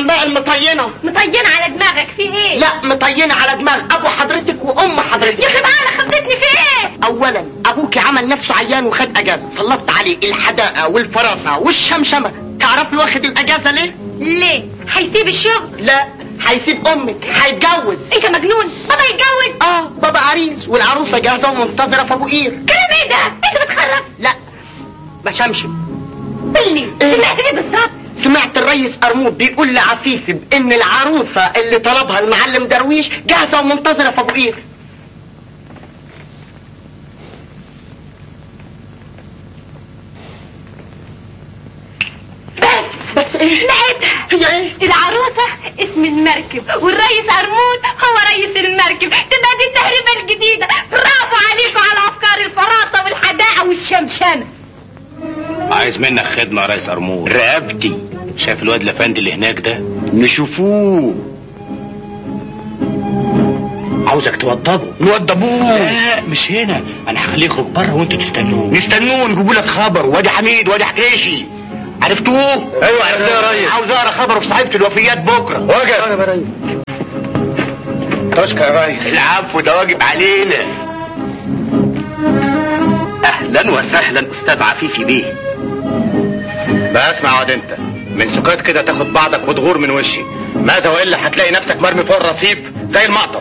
الحماء المطينة مطينة على دماغك في ايه لا مطينة على دماغ ابو حضرتك وام يا حضرتك اخي تعالى خبطتني في ايه اولا ابوك عمل نفسه عيان وخد اجازة سلطت عليه الحداقة والفراسة والشمشمة تعرفي واخد الاجازة ليه ليه هيسيب الشغل لا هيسيب امك هيتجوز انت مجنون بابا يتجوز اه بابا عريس والعروسة جاهزة ومنتظرة في ابو قير كلام ايه ده انت بتخرف لا بشمشم قول لي إيه؟ سمعت ايه بالظبط سمعت الريس ارمود بيقول لعفيفي بان العروسة اللي طلبها المعلم درويش جاهزة ومنتظرة في ابو قير بس بس ايه لقيتها هي ايه العروسة اسم المركب والريس أرمون هو ريس المركب تبقى دي التهريبة الجديدة برافو عليكم على أفكار الفراسة والحداقة والشمشمة عايز منك خدمة يا ريس أرمور رقبتي شايف الواد الافندي اللي هناك ده نشوفوه عاوزك توضبه نوضبوه لا مش هنا انا هخليه يخرج بره وانتوا تستنوه نستنوه نجيبوا لك خبر وادي حميد وادي حكيشي عرفتوه؟ ايوه عرفتها يا ريس عاوز اقرا خبره في صحيفه الوفيات بكره واجب تشكر يا ريس العفو ده واجب علينا اهلا وسهلا استاذ عفيفي بيه بقى اسمع واد انت من سكات كده تاخد بعضك وتغور من وشي ماذا والا هتلاقي نفسك مرمي فوق الرصيف زي المقطف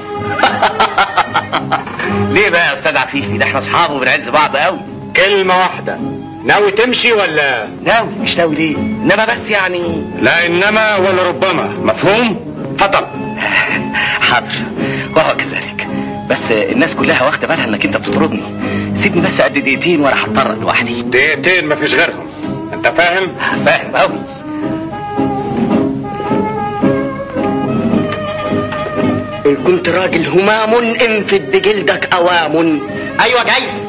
ليه بقى يا استاذ عفيفي ده احنا اصحاب وبنعز بعض قوي كلمة واحدة ناوي تمشي ولا ناوي مش ناوي ليه انما بس يعني لا انما ولا ربما مفهوم اتفضل حاضر وهو كذلك بس الناس كلها واخده بالها انك انت بتطردني سيبني بس قد دقيقتين وانا هضطر لوحدي دقيقتين مفيش غيرهم انت فاهم فاهم قوي ان كنت راجل همام انفد بجلدك اوام ايوه جاي